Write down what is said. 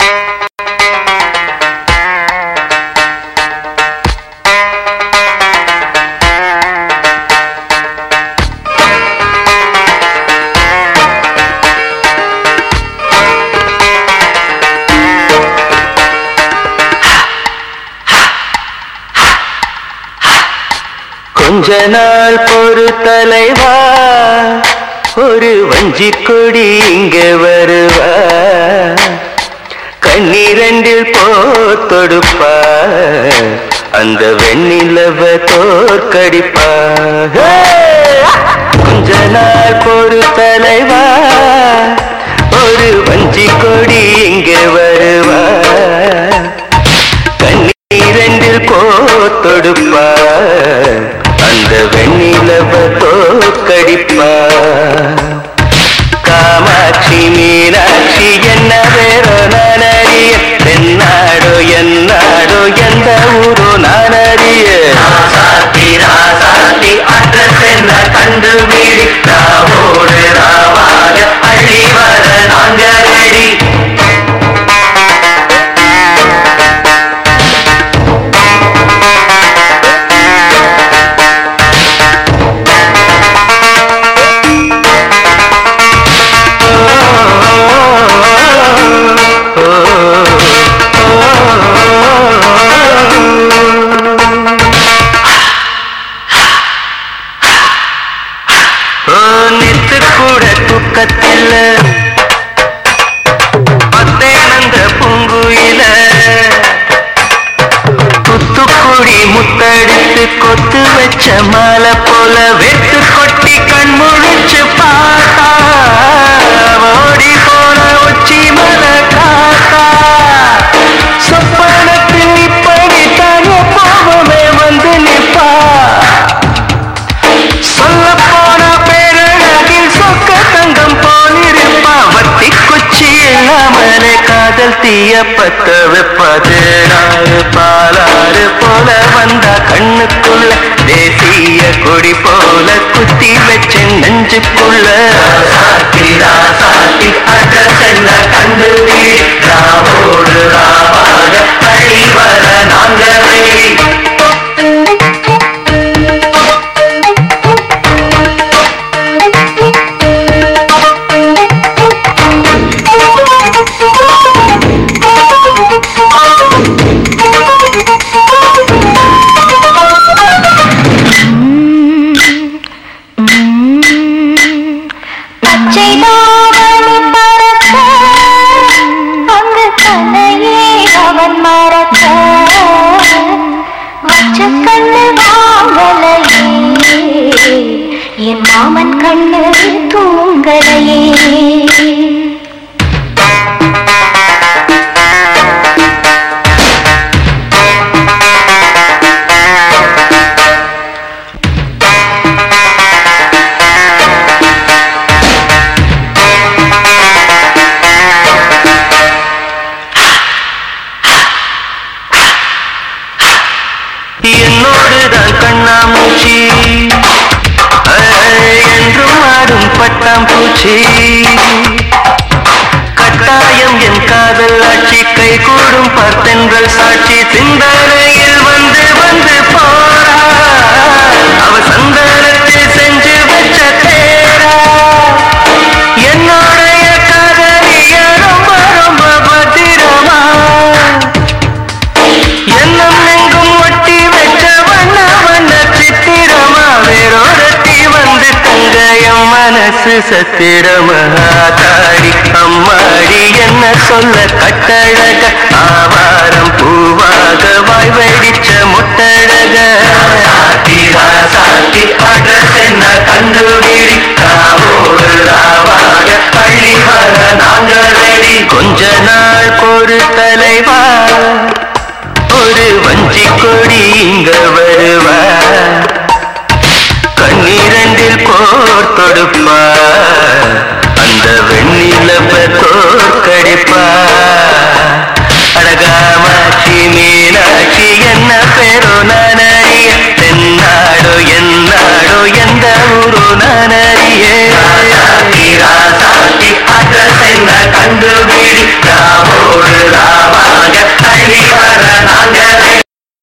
கொஞ்ச நாள் பொறு தலைவா ஒரு வஞ்சி கொடி இங்க வருவா கண்ணீரண்டில் போத்தொடுப்பா அந்த வெண்ணிலவ தோற்கடிப்பா ஹே! கொஞ்ச நாள் பொறு தலைவா ஒரு வஞ்சி கொடி இங்க வருவா கண்ணீரண்டில் போத்தொடுப்பா அந்த வெண்ணிலவ தோற்கடிப்பா காமாட்சி மீனாட்சி என்ன வேறோ நானறிய தென்னாடோ என்னாடோ எந்த ஊரோ நானறிய ராசாத்தி ராசாத்தி அட்ரஸ் என்ன கண்டுபிடி ராவோடு ராவாக அள்ளி வர நாங்க ரெடி நித்து கூட தூக்கத்தில் பத்தேனந்த பூங்குயில குத்துக்குடி முத்தடித்து கொத்து வச்ச மாலை போல வெட்டு கொட்டி கண் முழிச்சு பார்த்தா ஓடி போன உச்சி மலை காத்தா சொப்பனத்தில் இப்படி தானே பாவமே வந்து நிப்பா சொல்ல போன பேரழகில் சொக்க தங்கம் போலிருப்பா வட்டி குச்சி இல்லாமலே காதல் தீய பத்த வைப்பது நாறு பாலாறு போல வந்தா கண்ணுக்குள்ள தேசிய கொடி போல குத்தி வச்ச நெஞ்சுக்குள்ள சாத்தி ராசாத்தி அகசெல்ல கண்டு ராவோடு ராவாக பழி வர நாங்க வெளி பச்சை தாவணி பறக்க அங்கு தன்னையே அவன் மறக்க வச்ச கண்ணு வாங்கலையே என் மாமன் கண்ணு தூங்கலையே என்னோடு தான் கண்ணாமூச்சி ஐ, என்றும் ஆடும் பட்டாம்பூச்சி கட்டாயம் என் காதல் ஆட்சி கை கூடும் பார்த்தென்றல் சாட்சி சிந்தனையில் வந்து வந்து போறா அவ சந்தனத்தில் செஞ்சு வச்ச தேரா என்னுடைய காதலிய ரொம்ப ரொம்ப பத்திரமா எண்ணம் எங்கும் ஒட்டி வச்ச வண்ண வண்ண சித்திரமா வேறொருத்தி வந்து தங்க என் மனசு சத்திரமா தாடி அம்மாடி என்ன சொல்ல கட்டழக ஆவாரம் பூவாக வாய் வெடிச்ச முட்டழக சாத்தி சாத்தி அட்ரஸ் என்ன கண்டுபிடி ராவோடு ராவாக பள்ளி வர நாங்க ரெடி கொஞ்ச நாள் பொறு தலைவா ஒரு வஞ்சி கொடி இங்க வருவா கண்ணீரண்டில் போர் தொடுப்பா அந்த வெண்ணிலப்ப தோற்கடிப்பா